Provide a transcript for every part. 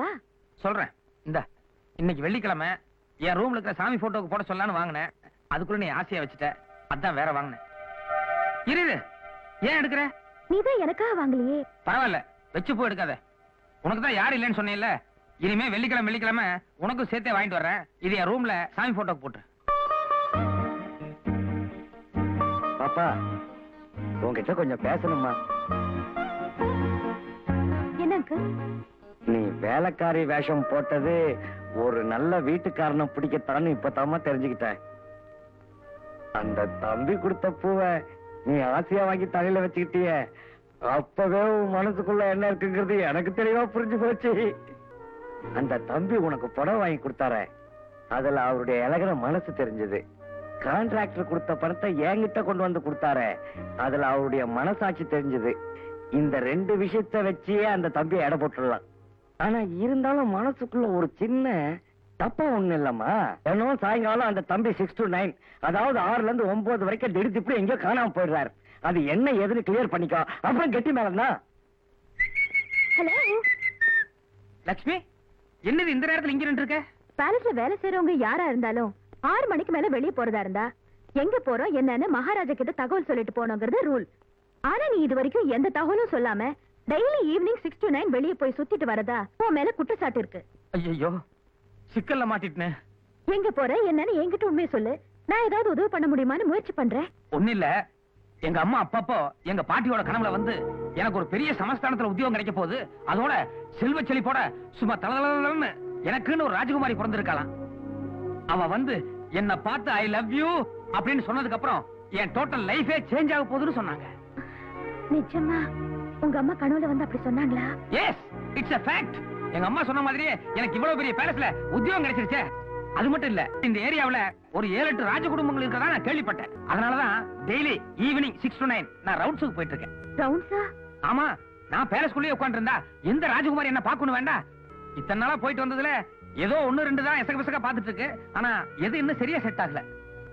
சொல்லுங்கயா சொல்றேன் இந்த இன்னைக்கு வெள்ளிக்கிழமை என் ரூம்ல இருக்கிற சாமி போட்டோக்கு போட சொல்லலாம்னு வாங்கினேன் அதுக்குள்ள நீ ஆசையா வச்சுட்ட அதான் வேற வாங்கினேன் இரு இரு. ஏன் எடுக்கிற நீதான் எனக்காக வாங்கலையே பரவாயில்ல வச்சு போ எடுக்காத உனக்கு தான் யாரும் இல்லைன்னு சொன்னேன்ல இனிமே வெள்ளிக்கிழமை வெள்ளிக்கிழமை உனக்கும் சேர்த்தே வாங்கிட்டு வர்றேன் இது என் ரூம்ல சாமி போட்டோக்கு போட்டு பாப்பா உன்கிட்ட கொஞ்சம் பேசணுமா என்ன அங்கிள் நீ வேலைக்காரி வேஷம் போட்டது ஒரு நல்ல வீட்டுக்காரனை பிடிக்கத்தான்னு இப்பதாம்மா தெரிஞ்சுக்கிட்டேன் அந்த தம்பி கொடுத்த பூவை நீ ஆசையா வாங்கி தலையில வச்சுக்கிட்டிய அப்பவே உன் மனசுக்குள்ள என்ன இருக்குங்கிறது எனக்கு தெளிவா புரிஞ்சு போச்சு அந்த தம்பி உனக்கு புடவை வாங்கி கொடுத்தாரே அதுல அவருடைய இலகிற மனசு தெரிஞ்சது கான்ட்ராக்டர் கொடுத்த பணத்தை என்கிட்ட கொண்டு வந்து கொடுத்தாரே அதுல அவருடைய மனசாட்சி தெரிஞ்சது இந்த ரெண்டு விஷயத்த வச்சே அந்த தம்பியை எடை போட்டுடலாம் ஆனா இருந்தாலும் மனசுக்குள்ள ஒரு சின்ன தப்பா ஒண்ணு இல்லம்மா ஏன்னோ சாயங்காலம் அந்த தம்பி சிக்ஸ் டு நைன் அதாவது ஆறுல இருந்து ஒன்பது வரைக்கும் திடீர் இப்படி எங்கேயோ காணாம போயிடுறாரு அது என்ன ஏதுன்னு கிளியர் பண்ணிக்கோ அப்புறம் கெட்டி மேலம்தான் ஹலோ லக்ஷ்மி என்னது இந்த நேரத்துல இங்க நின்று இருக்க பேலஸ்ல வேலை செய்யறவங்க யாரா இருந்தாலும் ஆறு மணிக்கு மேல வெளிய போறதா இருந்தா எங்க போறோம் என்னன்னு மகாராஜா கிட்ட தகவல் சொல்லிட்டு போனோங்கிறது ரூல் ஆனா நீ இது வரைக்கும் எந்த தகவலும் சொல்லாம daily evening six to nine வெளிய போய் சுத்திட்டு வரதா உன் மேல குற்றச்சாட்டு இருக்கு ஐயோ சிக்கல்ல மாட்டிட்டேன் எங்க போற என்னன்னு என்கிட்ட உண்மையை சொல்லு நான் ஏதாவது உதவி பண்ண முடியுமான்னு முயற்சி பண்றேன் ஒண்ணு இல்ல எங்க அம்மா அப்பப்போ எங்க பாட்டியோட கனவுல வந்து எனக்கு ஒரு பெரிய சமஸ்தானத்துல உத்தியோகம் கிடைக்க போகுது அதோட செல்வ செழிப்போட சும்மா தலதலன்னு எனக்குன்னு ஒரு ராஜகுமாரி பிறந்திருக்கலாம் அவ வந்து என்ன பார்த்து ஐ லவ் யூ அப்படின்னு சொன்னதுக்கு அப்புறம் என் டோட்டல் லைஃபே சேஞ்ச் ஆக போகுதுன்னு சொன்னாங்க நிஜமா உங்க அம்மா கனவுல வந்து அப்படி சொன்னாங்களா எஸ் இட்ஸ் a fact எங்க அம்மா சொன்ன மாதிரியே எனக்கு இவ்வளவு பெரிய பேலஸ்ல உத்தியோகம் கிடைச்சிருச்சே அது மட்டும் இல்ல இந்த ஏரியாவுல ஒரு ஏழு எட்டு ராஜ குடும்பங்கள் இருக்கிறதா நான் கேள்விப்பட்டேன் அதனாலதான் daily evening six to nine நான் ரவுண்ட்ஸுக்கு போயிட்டு இருக்கேன் ரவுண்ட்ஸா ஆமா நான் பேலஸ்குள்ளேயே உட்கார்ந்து இருந்தா எந்த ராஜகுமாரி என்ன பார்க்கணும் வேண்டாம் இத்தனை நாளா போயிட்டு வந்ததுல ஏதோ ஒண்ணு ரெண்டு தான் எசக பிசக பாத்துட்டு இருக்கு ஆனா எது இன்னும் சரியா செட் ஆகல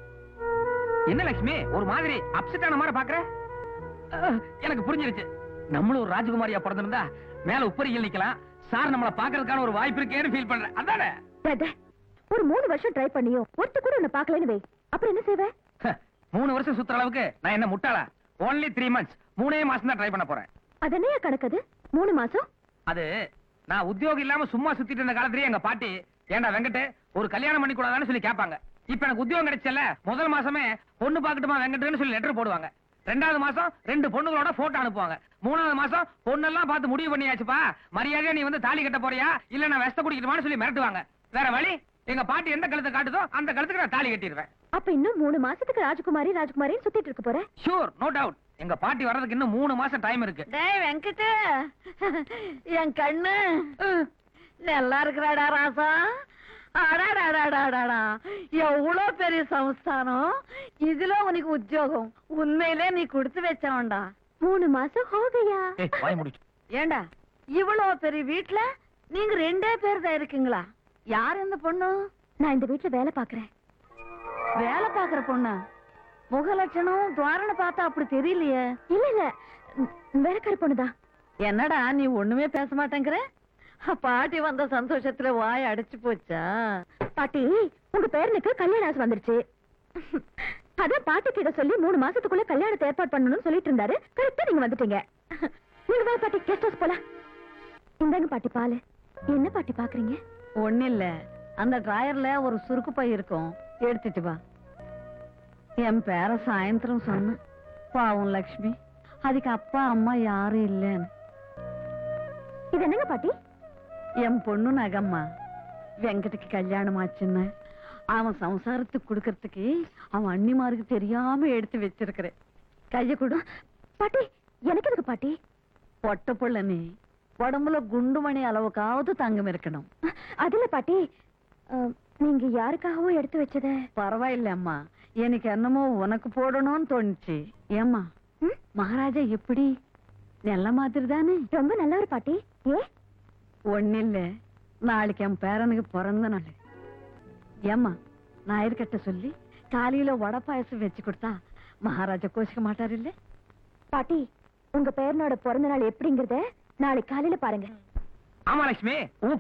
என்ன லட்சுமி ஒரு மாதிரி அப்செட் ஆன மாதிரி பாக்குற அஹ், எனக்கு புரிஞ்சிருச்சு நம்மளும் ஒரு ராஜகுமாரியா பிறந்திருந்தா மேல உப்பரிகள் நிக்கலாம் சார் நம்மள பாக்குறதுக்கான ஒரு வாய்ப்பு இருக்கேன்னு ஃபீல் பண்றேன் அதானே டே, ஒரு மூணு வருஷம் ட்ரை பண்ணியோ ஒருத்த கூட உன்னை பாக்கலன்னு வை அப்புறம் என்ன செய்வ ஹ, மூணு வருஷம் சுத்துற அளவுக்கு நான் என்ன முட்டாளா ஒன்லி த்ரீ மந்த்ஸ் மூணே மாசம் தான் ட்ரை பண்ண போறேன் அது என்னையா கணக்கது மூணு மாசம் அது நான் உத்தியோகம் இல்லாம சும்மா சுத்திட்டு இருந்த காலத்திலேயே எங்க பாட்டி ஏண்டா வெங்கட் ஒரு கல்யாணம் பண்ணி கூடாதான்னு சொல்லி கேட்பாங்க இப்ப எனக்கு உத்தியோகம் கிடைச்சல முதல் மாசமே பொண்ணு பாக்கட்டுமா வெங்கட்னு சொல்லி லெட்டர் போடுவாங்க ரெண்டாவது மாசம் ரெண்டு பொண்ணுங்களோட போட்டோ அனுப்புவாங்க மூணாவது மாசம் பொண்ணெல்லாம் பார்த்து முடிவு பண்ணியாச்சுப்பா மரியாதையா நீ வந்து தாலி கட்ட போறியா இல்ல நான் வெஸ்த குடிக்கணுமான்னு சொல்லி மிரட்டுவாங்க வேற வழி எங்க பாட்டி எந்த கழுத்தை காட்டுதோ அந்த கழுத்துக்கு நான் தாலி கட்டிடுவேன் அப்ப இன்னும் மூணு மாசத்துக்கு ராஜகுமாரி ராஜகுமாரின்னு சுத்திட்டு இருக்க போற ஷூர் நோ டவுட் எங்க பாட்டி வர்றதுக்கு இன்னும் மூணு மாசம் டைம் இருக்கு டேய் வெங்கட் என் கண்ணு நல்லா இருக்கிறாடா ராசா அடாடாடாடாடா எவ்வளோ பெரிய சம்ஸ்தானம் இதுல உனக்கு உத்தியோகம் உண்மையிலே நீ கொடுத்து வச்சவன்டா மூணு மாசம் ஹோகையா ஏய் வாய் முடிச்சு ஏண்டா இவ்வளோ பெரிய வீட்ல நீங்க ரெண்டே பேர் தான் இருக்கீங்களா யார் இந்த பொண்ணு நான் இந்த வீட்டுல வேலை பாக்குறேன் வேலை பாக்குற பொண்ணு முகலட்சணம் துவாரண பார்த்தா அப்படி தெரியலையே இல்ல இல்ல ம், வேலைக்கார பொண்ணுதான் என்னடா நீ ஒண்ணுமே பேச மாட்டேங்கிற பாட்டி வந்த சந்தோஷத்துல வாய் அடைச்சு போச்சா பாட்டி உங்க பேரனுக்கு கல்யாண ஆசை வந்துருச்சு அதான் பாட்டி கிட்ட சொல்லி மூணு மாசத்துக்குள்ள கல்யாணத்தை ஏற்பாடு பண்ணணும்னு சொல்லிட்டு இருந்தாரு கரெக்டா நீங்க வந்துட்டீங்க நீங்க வா பாட்டி கெஸ்ட் ஹவுஸ் போலாம் இந்தாங்க பாட்டி பாலு என்ன பாட்டி பாக்குறீங்க ஒண்ணு இல்ல அந்த டிராயர்ல ஒரு சுருக்கு பை இருக்கும் எடுத்துட்டு வா என் பேர சாயந்தரம் சொன்ன பாவம் லக்ஷ்மி அதுக்கு அப்பா அம்மா யாரும் இல்லைன்னு இது என்னங்க பாட்டி என் பொண்ணு நகம்மா வெங்கட்டுக்கு கல்யாணம் ஆச்சுன்னு அவன் சம்சாரத்துக்கு கொடுக்கறதுக்கு அவன் அண்ணிமாருக்கு தெரியாம எடுத்து வச்சிருக்கிறேன் கைய கொடு பாட்டி எனக்கு எதுக்கு பாட்டி பொட்ட புள்ள நீ உடம்புல குண்டுமணி அளவுக்காவது தங்கம் இருக்கணும் அதுல பாட்டி அஹ், நீங்க யாருக்காகவும் எடுத்து வச்சத பரவாயில்ல அம்மா எனக்கு என்னமோ உனக்கு போடணும்னு தோணுச்சு ஏம்மா ம்? மகாராஜா எப்படி நல்ல மாதிரி தானே ரொம்ப நல்லவர் பாட்டி ஏ ஒன்னில்ல நாளைக்கு என் பேரனுக்கு பிறந்த நாள் ஏம்மா நாயர்கிட்ட சொல்லி காலையில வடை பாயசம் வச்சு கொடுத்தா மகாராஜா கோச்சிக்க மாட்டார் இல்ல பாட்டி உங்க பேரனோட பிறந்த நாள் எப்படிங்கறத நாளைக்கு காலையில பாருங்க ஆமா லட்சுமி உன்